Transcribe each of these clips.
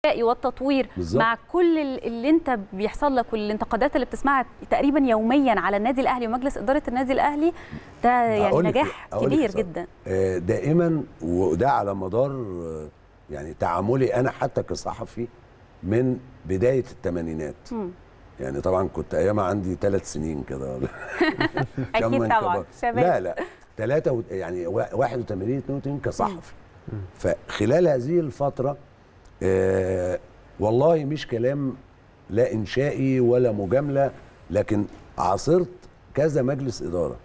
والتطوير بالظبط. مع كل ال- اللي انت بيحصل لك والانتقادات اللي بتسمعها تقريبا يوميا على النادي الاهلي ومجلس اداره النادي الاهلي ده يعني أقول لك نجاح إيه؟ أقول لك كبير صراحة. جدا آه، دائما وده على مدار آه، يعني تعاملي انا حتى كصحفي من بدايه الثمانينات مم. يعني طبعا كنت ايامها عندي ثلاث سنين كده اكيد كمان طبعا كبار. شباب لا لا ثلاثة و... يعني وا- 81 82 كصحفي فخلال هذه الفترة آه والله مش كلام لا إنشائي ولا مجاملة لكن عاصرت كذا مجلس إدارة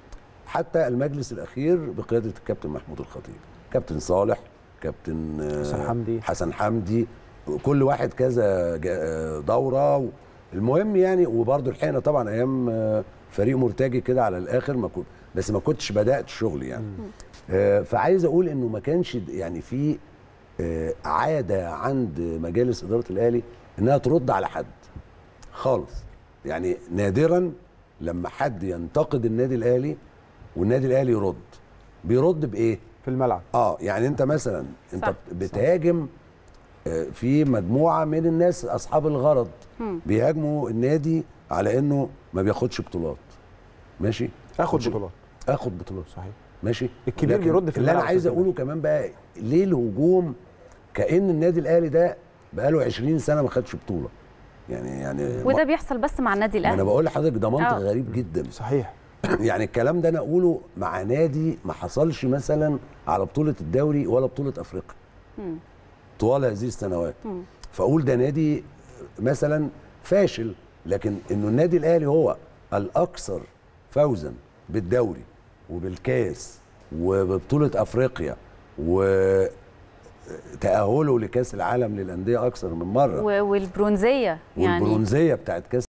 حتى المجلس الأخير بقيادة الكابتن محمود الخطيب كابتن صالح كابتن آه، حسن حمدي. حسن حمدي كل واحد كذا جا- آه، دورة و- المهم يعني وبرضه الحقيقة طبعا أيام آه، فريق مرتجي كده على الآخر ما كنت بس ما كنتش بدأت شغل يعني آه، فعايز أقول إنه ما كانش د- يعني في آه، عادة عند مجالس إدارة الأهلي إنها ترد على حد خالص يعني نادرا لما حد ينتقد النادي الأهلي والنادي الأهلي يرد بيرد بإيه؟ في الملعب اه يعني انت مثلا انت صح. بتهاجم آه، في مجموعه من الناس اصحاب الغرض مم. بيهاجموا النادي على انه ما بياخدش بطولات ماشي اخد خدش- بطولات اخد بطولات صحيح ماشي الكبير لكن بيرد في اللي انا الملعب عايز كده. اقوله كمان بقى ليه الهجوم كان النادي الاهلي ده بقاله 20 سنه ما خدش بطوله يعني يعني وده بيحصل بس مع النادي ما انا الاهلي بقول لحضرتك ده منطق آه. غريب جدا صحيح يعني الكلام ده انا اقوله مع نادي ما حصلش مثلا على بطوله الدوري ولا بطوله افريقيا مم. طوال هذه السنوات مم. فاقول ده نادي مثلا فاشل لكن انه النادي الاهلي هو الاكثر فوزا بالدوري وبالكاس وببطوله افريقيا وتاهله لكاس العالم للانديه اكثر من مره و- والبرونزيه يعني والبرونزيه بتاعت كاس